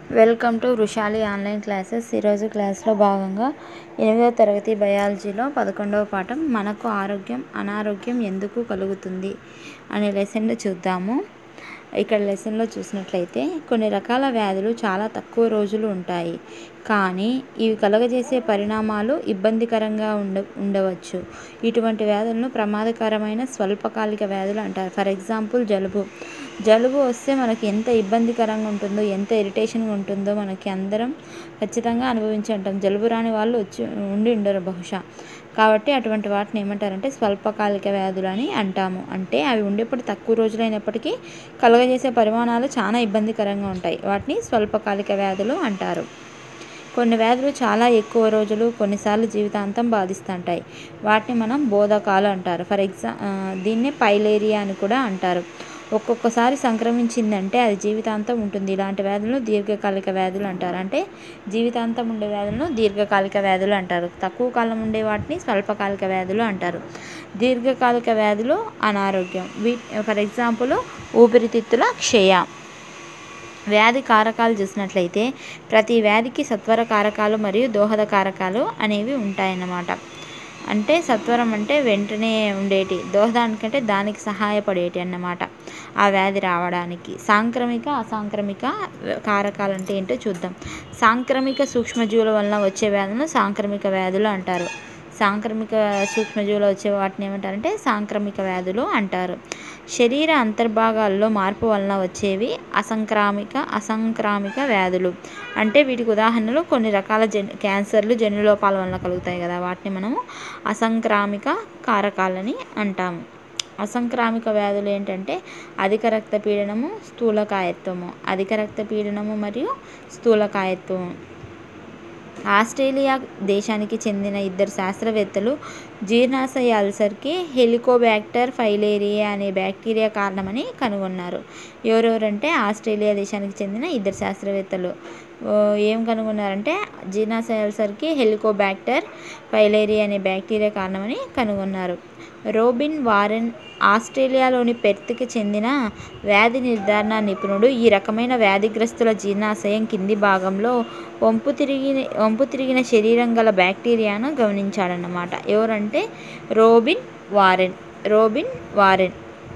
welcome to Vrishali online classes ఈరోజు క్లాస్లో భాగంగా ఎనిమిదవ తరగతి బయాలజీలో పదకొండవ పాఠం మనకు ఆరోగ్యం అనారోగ్యం ఎందుకు కలుగుతుంది అనే లెసన్లు చూద్దాము ఇక్కడ లెసన్లో చూసినట్లయితే కొన్ని రకాల వ్యాధులు చాలా తక్కువ రోజులు ఉంటాయి కానీ ఇవి కలుగజేసే పరిణామాలు ఇబ్బందికరంగా ఉండ ఉండవచ్చు ఇటువంటి వ్యాధులను ప్రమాదకరమైన స్వల్పకాలిక వ్యాధులు అంటారు ఫర్ ఎగ్జాంపుల్ జలుబు జలుబు వస్తే మనకి ఎంత ఇబ్బందికరంగా ఉంటుందో ఎంత ఇరిటేషన్గా ఉంటుందో మనకి అందరం ఖచ్చితంగా అనుభవించి ఉంటాం జలుబు రాని వాళ్ళు వచ్చి ఉండి ఉండరు బహుశా కాబట్టి అటువంటి వాటిని ఏమంటారంటే స్వల్పకాలిక వ్యాధులు అని అంటాము అంటే అవి ఉండేప్పుడు తక్కువ రోజులైనప్పటికీ కలుగజేసే పరిమాణాలు చాలా ఇబ్బందికరంగా ఉంటాయి వాటిని స్వల్పకాలిక వ్యాధులు అంటారు కొన్ని వ్యాధులు చాలా ఎక్కువ రోజులు కొన్నిసార్లు జీవితాంతం బాధిస్తుంటాయి వాటిని మనం బోధకాలు అంటారు ఫర్ ఎగ్జా దీన్నే పైలేరియా అని కూడా అంటారు ఒక్కొక్కసారి సంక్రమించిందంటే అది జీవితాంతం ఉంటుంది ఇలాంటి వ్యాధులను దీర్ఘకాలిక వ్యాధులు అంటారు అంటే జీవితాంతం ఉండే వ్యాధులను దీర్ఘకాలిక వ్యాధులు అంటారు తక్కువ కాలం ఉండే వాటిని స్వల్పకాలిక వ్యాధులు అంటారు దీర్ఘకాలిక వ్యాధులు అనారోగ్యం వీ ఫర్ ఎగ్జాంపుల్ ఊపిరితిత్తుల క్షయ వ్యాధి కారకాలు చూసినట్లయితే ప్రతి వ్యాధికి సత్వర కారకాలు మరియు దోహద కారకాలు అనేవి ఉంటాయన్నమాట అంటే సత్వరం అంటే వెంటనే ఉండేటి దోహదానికంటే దానికి సహాయపడేటి అన్నమాట ఆ వ్యాధి రావడానికి సాంక్రమిక అసాంక్రమిక కారకాలు అంటే ఏంటో చూద్దాం సాంక్రమిక సూక్ష్మజీవుల వలన వచ్చే వ్యాధులను సాంక్రమిక వ్యాధులు అంటారు సాంక్రమిక సూక్ష్మజీవులు వచ్చే వాటిని ఏమంటారంటే సాంక్రమిక వ్యాధులు అంటారు శరీర అంతర్భాగాల్లో మార్పు వలన వచ్చేవి అసంక్రామిక అసంక్రామిక వ్యాధులు అంటే వీటికి ఉదాహరణలు కొన్ని రకాల జన్ క్యాన్సర్లు జన్యులోపాల వలన కలుగుతాయి కదా వాటిని మనము అసంక్రామిక కారకాలని అంటాము అసంక్రామిక వ్యాధులు ఏంటంటే అధిక రక్తపీడనము స్థూలకాయత్వము అధిక రక్తపీడనము మరియు స్థూలకాయత్వము ఆస్ట్రేలియా దేశానికి చెందిన ఇద్దరు శాస్త్రవేత్తలు జీర్ణాశయ అల్సర్కి హెలికోబ్యాక్టర్ ఫైలేరియా అనే బ్యాక్టీరియా కారణమని కనుగొన్నారు ఎవరెవరంటే ఆస్ట్రేలియా దేశానికి చెందిన ఇద్దరు శాస్త్రవేత్తలు ఏం కనుగొన్నారంటే జీర్ణాశయ అల్సర్కి హెలికోబ్యాక్టర్ ఫైలేరియా అనే బ్యాక్టీరియా కారణమని కనుగొన్నారు రోబిన్ వారెన్ ఆస్ట్రేలియాలోని పెర్త్కి చెందిన వ్యాధి నిర్ధారణ నిపుణుడు ఈ రకమైన వ్యాధిగ్రస్తుల జీర్ణాశయం కింది భాగంలో వంపు తిరిగి వంపు తిరిగిన శరీరం గల బ్యాక్టీరియాను గమనించాడన్నమాట ఎవరంటే Robin Warren Robin Warren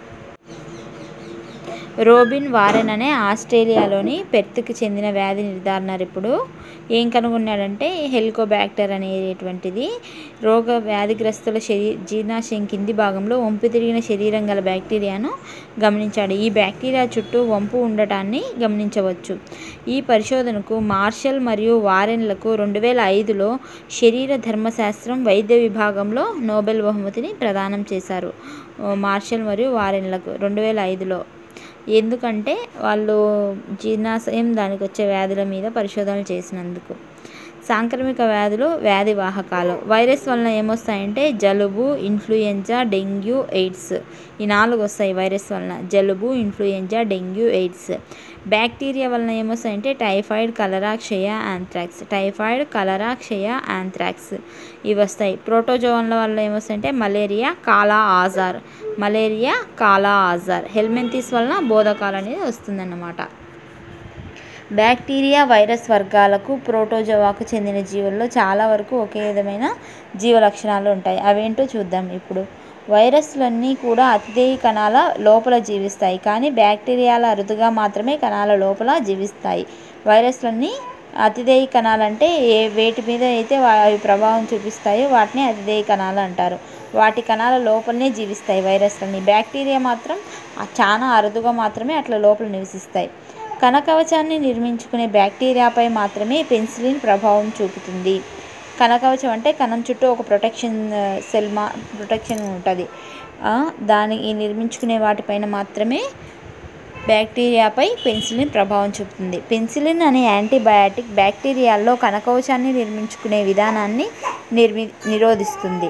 Robin Warren అనే ఆస్ట్రేలియాలోని పెర్త్కి చెందిన వ్యాధి నిర్ధారణ ఇప్పుడు ఏం కనుగొన్నాడంటే హెలికోబ్యాక్టర్ అనేటువంటిది రోగ వ్యాధిగ్రస్తుల శరీ జీర్ణాశయం కింది భాగంలో వంపు తిరిగిన శరీరం గల బ్యాక్టీరియాను గమనించాడు ఈ బ్యాక్టీరియా చుట్టూ వంపు ఉండటాన్ని గమనించవచ్చు ఈ పరిశోధనకు మార్షల్ మరియు వారెన్లకు రెండు వేల ఐదులో శరీర ధర్మశాస్త్రం వైద్య విభాగంలో నోబెల్ బహుమతిని ప్రదానం చేశారు మార్షల్ మరియు వారెన్లకు రెండు వేల ఐదులో ఎందుకంటే వాళ్ళు జీర్ణాశయం దానికి వచ్చే వ్యాధుల మీద పరిశోధనలు చేసినందుకు సాంక్రమిక వ్యాధులు వ్యాధి వాహకాలు వైరస్ వలన ఏమొస్తాయంటే జలుబు ఇన్ఫ్లుయెంజా డెంగ్యూ ఎయిడ్స్ ఈ నాలుగు వస్తాయి వైరస్ వలన జలుబు ఇన్ఫ్లుయెంజా డెంగ్యూ ఎయిడ్స్ బ్యాక్టీరియా వలన ఏమొస్తాయంటే టైఫాయిడ్ కలరా క్షయ యాంథ్రాక్స్ టైఫాయిడ్ కలరా క్షయ యాంథ్రాక్స్ ఇవి వస్తాయి ప్రోటోజోన్ల వల్ల ఏమొస్తాయంటే మలేరియా కాలా ఆజార్ మలేరియా కాలా ఆజార్ హెల్మెంతిస్ వలన బోధకాలు అనేది వస్తుందన్నమాట బ్యాక్టీరియా వైరస్ వర్గాలకు ప్రోటోజోవాకు చెందిన జీవుల్లో చాలా వరకు ఒకే విధమైన జీవ లక్షణాలు ఉంటాయి అవేంటో చూద్దాం ఇప్పుడు వైరస్లన్నీ కూడా అతిథేయ కణాల లోపల జీవిస్తాయి కానీ బ్యాక్టీరియాల అరుదుగా మాత్రమే కణాల లోపల జీవిస్తాయి వైరస్లన్నీ అతిథేయ కణాలంటే ఏ వేటి మీద అయితే అవి ప్రభావం చూపిస్తాయో వాటిని అతిథేయ కణాలు అంటారు వాటి కణాల లోపలనే జీవిస్తాయి వైరస్లన్నీ బ్యాక్టీరియా మాత్రం చాలా అరుదుగా మాత్రమే అట్లా లోపల నివసిస్తాయి కణకవచాన్ని నిర్మించుకునే బ్యాక్టీరియాపై మాత్రమే పెన్సిలిన్ ప్రభావం చూపుతుంది కణకవచం అంటే కణం చుట్టూ ఒక ప్రొటెక్షన్ సెల్ మా ప్రొటెక్షన్ ఉంటుంది దాని నిర్మించుకునే వాటిపైన మాత్రమే బ్యాక్టీరియాపై పెన్సిలిన్ ప్రభావం చూపుతుంది పెన్సిలిన్ అనే యాంటీబయాటిక్ బ్యాక్టీరియాల్లో కణకవచాన్ని నిర్మించుకునే విధానాన్ని నిర్మి నిరోధిస్తుంది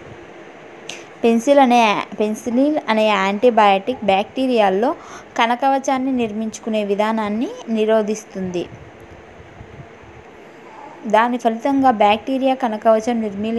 పెన్సిల్ అనే పెన్సిలిన్ అనే యాంటీబయాటిక్ బ్యాక్టీరియాల్లో కణకవచాన్ని నిర్మించుకునే విధానాన్ని నిరోధిస్తుంది దాని ఫలితంగా బ్యాక్టీరియా కణకవచం నిర్మిలి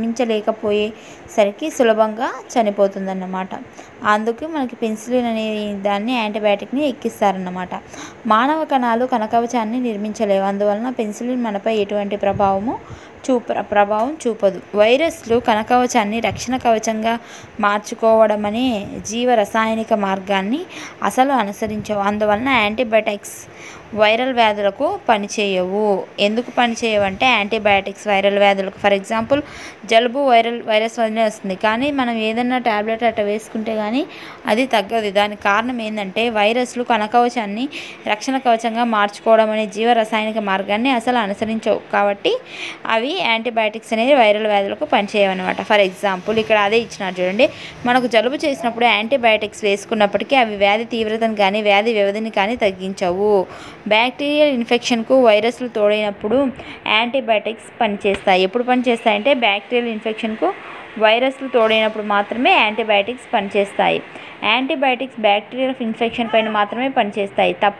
నిర్మించలేకపోయేసరికి సులభంగా చనిపోతుందన్నమాట అందుకు మనకి పెన్సిలిన్ అనే దాన్ని యాంటీబయాటిక్ని ఎక్కిస్తారన్నమాట మానవ కణాలు కణకవచాన్ని నిర్మించలేవు అందువలన పెన్సిలిన్ మనపై ఎటువంటి ప్రభావము చూప ప్రభావం చూపదు వైరస్లు కణకవచాన్ని రక్షణ కవచంగా మార్చుకోవడం అనే జీవ రసాయనిక మార్గాన్ని అసలు అనుసరించవు అందువలన యాంటీబయాటిక్స్ వైరల్ వ్యాధులకు పనిచేయవు ఎందుకు పనిచేయవు అంటే యాంటీబయాటిక్స్ వైరల్ వ్యాధులకు ఫర్ ఎగ్జాంపుల్ జలుబు వైరల్ వైరస్ వల్లనే వస్తుంది కానీ మనం ఏదన్నా ట్యాబ్లెట్ అట్లా వేసుకుంటే కానీ అది తగ్గదు దానికి కారణం ఏంటంటే వైరస్లు కణకవచాన్ని రక్షణ కవచంగా మార్చుకోవడం అనే జీవ రసాయనిక మార్గాన్ని అసలు అనుసరించవు కాబట్టి అవి యాంటీబయాటిక్స్ అనేది వైరల్ వ్యాధులకు పనిచేయవన్నమాట ఫర్ ఎగ్జాంపుల్ ఇక్కడ అదే ఇచ్చినారు చూడండి మనకు జలుబు చేసినప్పుడు యాంటీబయాటిక్స్ వేసుకున్నప్పటికీ అవి వ్యాధి తీవ్రతను కానీ వ్యాధి వ్యవధిని కానీ తగ్గించవు బ్యాక్టీరియల్ ఇన్ఫెక్షన్కు వైరస్లు తోడైనప్పుడు యాంటీబయాటిక్స్ పనిచేస్తాయి ఎప్పుడు పనిచేస్తాయంటే బ్యాక్టీరియల్ ఇన్ఫెక్షన్కు వైరస్లు తోడైనప్పుడు మాత్రమే యాంటీబయాటిక్స్ పనిచేస్తాయి యాంటీబయాటిక్స్ బ్యాక్టీరియల్ ఇన్ఫెక్షన్ పైన మాత్రమే పనిచేస్తాయి తప్ప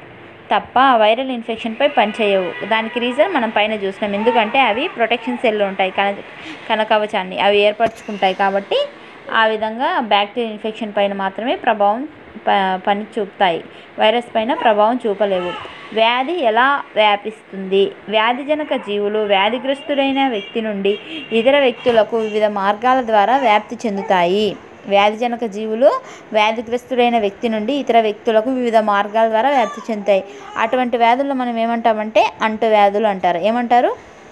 తప్ప వైరల్ ఇన్ఫెక్షన్పై పనిచేయవు దానికి రీజన్ మనం పైన చూసినాం ఎందుకంటే అవి ప్రొటెక్షన్ సెల్లు ఉంటాయి కణ కణకవచాన్ని అవి ఏర్పరచుకుంటాయి కాబట్టి ఆ విధంగా బ్యాక్టీరియల్ ఇన్ఫెక్షన్ పైన మాత్రమే ప్రభావం ప పని చూపుతాయి వైరస్ పైన ప్రభావం చూపలేవు వ్యాధి ఎలా వ్యాపిస్తుంది వ్యాధిజనక జీవులు వ్యాధిగ్రస్తుడైన వ్యక్తి నుండి ఇతర వ్యక్తులకు వివిధ మార్గాల ద్వారా వ్యాప్తి చెందుతాయి వ్యాధిజనక జీవులు వ్యాధిగ్రస్తుడైన వ్యక్తి నుండి ఇతర వ్యక్తులకు వివిధ మార్గాల ద్వారా వ్యాప్తి చెందుతాయి అటువంటి వ్యాధుల్లో మనం ఏమంటామంటే అంటు వ్యాధులు అంటారు ఏమంటారు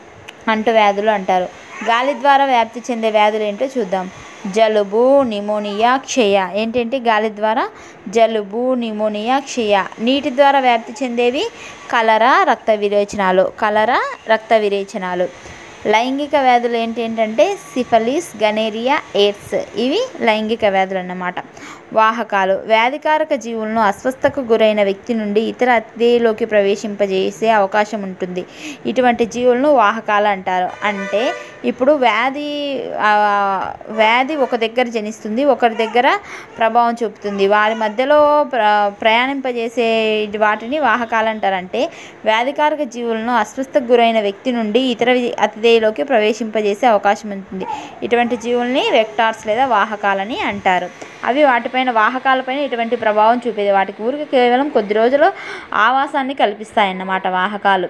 అంటు వ్యాధులు అంటారు గాలి ద్వారా వ్యాప్తి చెందే వ్యాధులు ఏంటో చూద్దాం జలుబు నిమోనియా క్షయ ఏంటంటే గాలి ద్వారా జలుబు నిమోనియా క్షయ నీటి ద్వారా వ్యాప్తి చెందేవి కలరా రక్త విరేచనాలు కలరా రక్త విరేచనాలు లైంగిక వ్యాధులు ఏంటంటే సిఫలిస్ గనేరియా ఎయిడ్స్ ఇవి లైంగిక వ్యాధులు అన్నమాట వాహకాలు వ్యాధికారక జీవులను అస్వస్థకు గురైన వ్యక్తి నుండి ఇతర అతిథేయులోకి ప్రవేశింపజేసే అవకాశం ఉంటుంది ఇటువంటి జీవులను వాహకాలు అంటారు అంటే ఇప్పుడు వ్యాధి ఆ, వ్యాధి ఒక దగ్గర జనిస్తుంది ఒకరి దగ్గర ప్రభావం చూపుతుంది వారి మధ్యలో ప్ర ప్రయాణింపజేసే వాటిని వాహకాలు అంటారంటే వ్యాధికారక జీవులను అస్వస్థకు గురైన వ్యక్తి నుండి ఇతర వి- అతిథేయులోకి ప్రవేశింపజేసే అవకాశం ఉంటుంది ఇటువంటి జీవుల్ని వెక్టార్స్ లేదా వాహకాలని అంటారు అవి వాటిపైన వాహకాలపైన ఇటువంటి ప్రభావం చూపేది వాటికి ఊరికి కేవలం కొద్ది రోజులు ఆవాసాన్ని కల్పిస్తాయన్నమాట వాహకాలు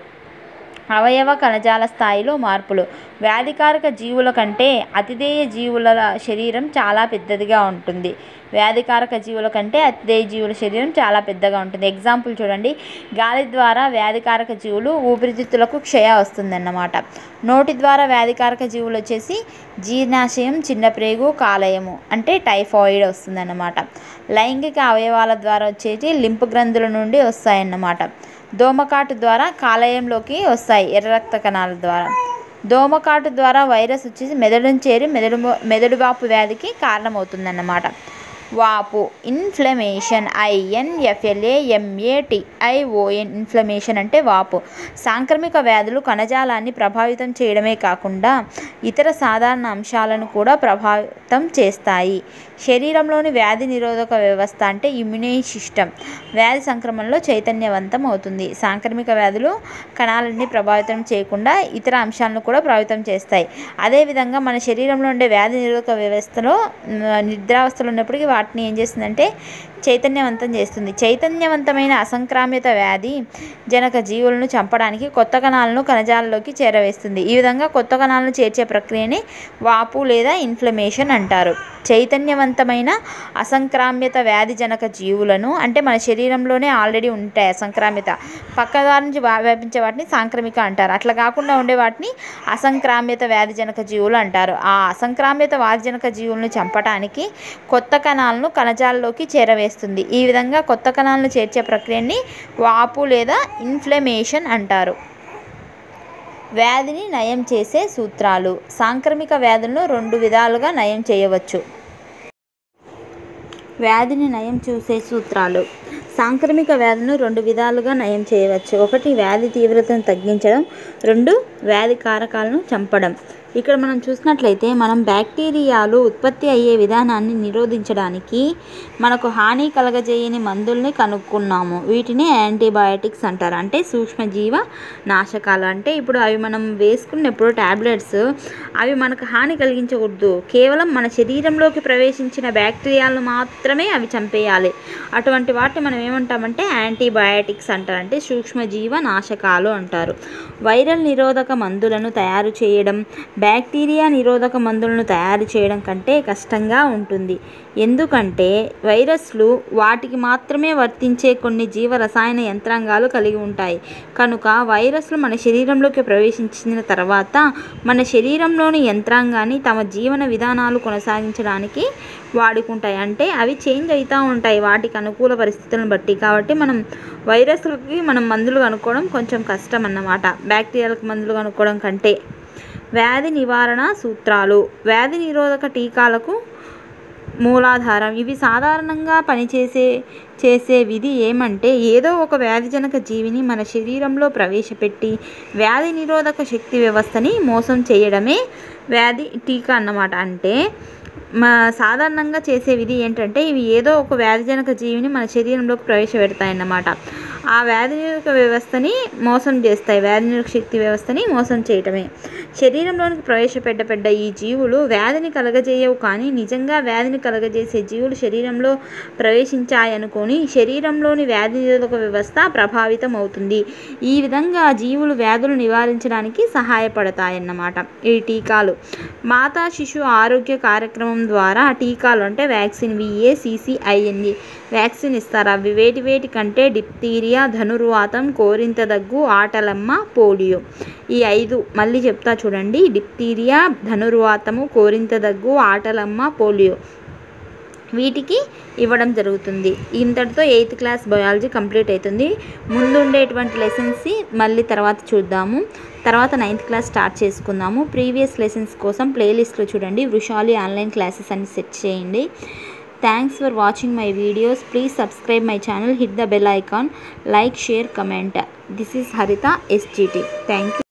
అవయవ కణజాల స్థాయిలో మార్పులు వ్యాధికారక జీవుల కంటే అతిథేయ జీవుల శరీరం చాలా పెద్దదిగా ఉంటుంది వ్యాధికారక జీవుల కంటే అతిథేయ జీవుల శరీరం చాలా పెద్దగా ఉంటుంది ఎగ్జాంపుల్ చూడండి గాలి ద్వారా వ్యాధికారక జీవులు ఊపిరితిత్తులకు క్షయ వస్తుందన్నమాట నోటి ద్వారా వ్యాధికారక జీవులు వచ్చేసి జీర్ణాశయం చిన్న ప్రేగు కాలేయము అంటే టైఫాయిడ్ వస్తుందన్నమాట లైంగిక అవయవాల ద్వారా వచ్చేసి లింపు గ్రంథుల నుండి వస్తాయన్నమాట దోమకాటు ద్వారా కాలేయంలోకి వస్తాయి ఎర్ర రక్త కణాల ద్వారా దోమకాటు ద్వారా వైరస్ వచ్చేసి మెదడును చేరి మెదడు మెదడు వాపు వ్యాధికి కారణమవుతుందన్నమాట వాపు inflammation I N F L A M A T I O N inflammation అంటే వాపు సాంక్రమిక వ్యాధులు కణజాలాన్ని ప్రభావితం చేయడమే కాకుండా ఇతర సాధారణ అంశాలను కూడా ప్రభావితం చేస్తాయి శరీరంలోని వ్యాధి నిరోధక వ్యవస్థ అంటే ఇమ్యూనే సిస్టమ్ వ్యాధి సంక్రమణలో చైతన్యవంతం అవుతుంది సాంక్రమిక వ్యాధులు కణాలన్నీ ప్రభావితం చేయకుండా ఇతర అంశాలను కూడా ప్రభావితం చేస్తాయి అదేవిధంగా మన శరీరంలో ఉండే వ్యాధి నిరోధక వ్యవస్థలో మ్, నిద్రావస్థలో ఉన్నప్పటికీ వాటిని ఏం చేస్తుందంటే చైతన్యవంతం చేస్తుంది చైతన్యవంతమైన అసంక్రామ్యత వ్యాధి జనక జీవులను చంపడానికి కొత్త కణాలను కణజాలలోకి చేరవేస్తుంది ఈ విధంగా కొత్త కణాలను చేర్చే ప్రక్రియని వాపు లేదా ఇన్ఫ్లమేషన్ అంటారు చైతన్యవంతమైన అసంక్రామ్యత వ్యాధి జనక జీవులను అంటే మన శరీరంలోనే ఆల్రెడీ ఉంటాయి అసంక్రామ్యత పక్క దారి నుంచి వా- వ్యాపించే వాటిని సాంక్రమిక అంటారు అట్లా కాకుండా ఉండే వాటిని అసంక్రామ్యత వ్యాధి జనక జీవులు అంటారు ఆ అసంక్రామ్యత వ్యాధి జనక జీవులను చంపడానికి కొత్త కణాలను కణజాలలోకి చేరవేస్తుంది ఈ విధంగా కొత్త కణాలను చేర్చే ప్రక్రియని వాపు లేదా ఇన్ఫ్లమేషన్ అంటారు వ్యాధిని నయం చేసే సూత్రాలు సాంక్రమిక వ్యాధులను రెండు విధాలుగా నయం చేయవచ్చు వ్యాధిని నయం చూసే సూత్రాలు సాంక్రమిక వ్యాధులను రెండు విధాలుగా నయం చేయవచ్చు ఒకటి వ్యాధి తీవ్రతను తగ్గించడం రెండు వ్యాధి కారకాలను చంపడం ఇక్కడ మనం చూసినట్లయితే మనం బ్యాక్టీరియాలు ఉత్పత్తి అయ్యే విధానాన్ని నిరోధించడానికి మనకు హాని కలగజేయని మందుల్ని కనుక్కున్నాము వీటిని యాంటీబయాటిక్స్ అంటారు అంటే సూక్ష్మజీవ నాశకాలు అంటే ఇప్పుడు అవి మనం వేసుకున్నప్పుడు ట్యాబ్లెట్స్ అవి మనకు హాని కలిగించకూడదు కేవలం మన శరీరంలోకి ప్రవేశించిన బ్యాక్టీరియాలను మాత్రమే అవి చంపేయాలి అటువంటి వాటిని మనం ఏమంటామంటే యాంటీబయాటిక్స్ అంటారు అంటే సూక్ష్మజీవ నాశకాలు అంటారు వైరల్ నిరోధక మందులను తయారు చేయడం బ్యాక్టీరియా నిరోధక మందులను తయారు చేయడం కంటే కష్టంగా ఉంటుంది ఎందుకంటే వైరస్లు వాటికి మాత్రమే వర్తించే కొన్ని జీవ రసాయన యంత్రాంగాలు కలిగి ఉంటాయి కనుక వైరస్లు మన శరీరంలోకి ప్రవేశించిన తర్వాత మన శరీరంలోని యంత్రాంగాన్ని తమ జీవన విధానాలు కొనసాగించడానికి వాడుకుంటాయి అంటే అవి చేంజ్ అవుతూ ఉంటాయి వాటికి అనుకూల పరిస్థితులను బట్టి కాబట్టి మనం వైరస్లకి మనం మందులు కనుక్కోవడం కొంచెం కష్టం అన్నమాట బ్యాక్టీరియాలకు మందులు కనుక్కోవడం కంటే వ్యాధి నివారణ సూత్రాలు వ్యాధి నిరోధక టీకాలకు మూలాధారం ఇవి సాధారణంగా పనిచేసే చేసే విధి ఏమంటే ఏదో ఒక వ్యాధిజనక జీవిని మన శరీరంలో ప్రవేశపెట్టి వ్యాధి నిరోధక శక్తి వ్యవస్థని మోసం చేయడమే వ్యాధి టీకా అన్నమాట అంటే మా సాధారణంగా చేసే విధి ఏంటంటే ఇవి ఏదో ఒక వ్యాధిజనక జీవిని మన శరీరంలోకి ప్రవేశపెడతాయి అన్నమాట ఆ వ్యాధి నిరోధక వ్యవస్థని మోసం చేస్తాయి వ్యాధి నిరోధక శక్తి వ్యవస్థని మోసం చేయటమే శరీరంలోనికి ప్రవేశపెట్టబడ్డ ఈ జీవులు వ్యాధిని కలగజేయవు కానీ నిజంగా వ్యాధిని కలగజేసే జీవులు శరీరంలో ప్రవేశించాయనుకొని శరీరంలోని వ్యాధి నిరోధక వ్యవస్థ ప్రభావితం అవుతుంది ఈ విధంగా జీవులు వ్యాధులు నివారించడానికి సహాయపడతాయన్నమాట ఈ టీకాలు మాతా శిశు ఆరోగ్య కార్యక్రమం ద్వారా టీకాలు అంటే వ్యాక్సిన్ విఏసిసిఐఎన్ఈ వ్యాక్సిన్ ఇస్తారు అవి వేటి వేటి కంటే డిప్తీరియా ధనుర్వాతం కోరింత దగ్గు ఆటలమ్మ పోలియో ఈ ఐదు మళ్ళీ చెప్తా చూడండి డిప్తీరియా ధనుర్వాతము కోరింత దగ్గు ఆటలమ్మ పోలియో వీటికి ఇవ్వడం జరుగుతుంది ఇంతటితో ఎయిత్ క్లాస్ బయాలజీ కంప్లీట్ అవుతుంది ముందు ఉండేటువంటి లెసన్స్ మళ్ళీ తర్వాత చూద్దాము తర్వాత నైన్త్ క్లాస్ స్టార్ట్ చేసుకుందాము ప్రీవియస్ లెసన్స్ కోసం ప్లేలిస్ట్లో చూడండి వృషాలి ఆన్లైన్ క్లాసెస్ అని సెట్ చేయండి thanks for watching my videos please subscribe my channel hit the bell icon like share comment this is Haritha SGT thank you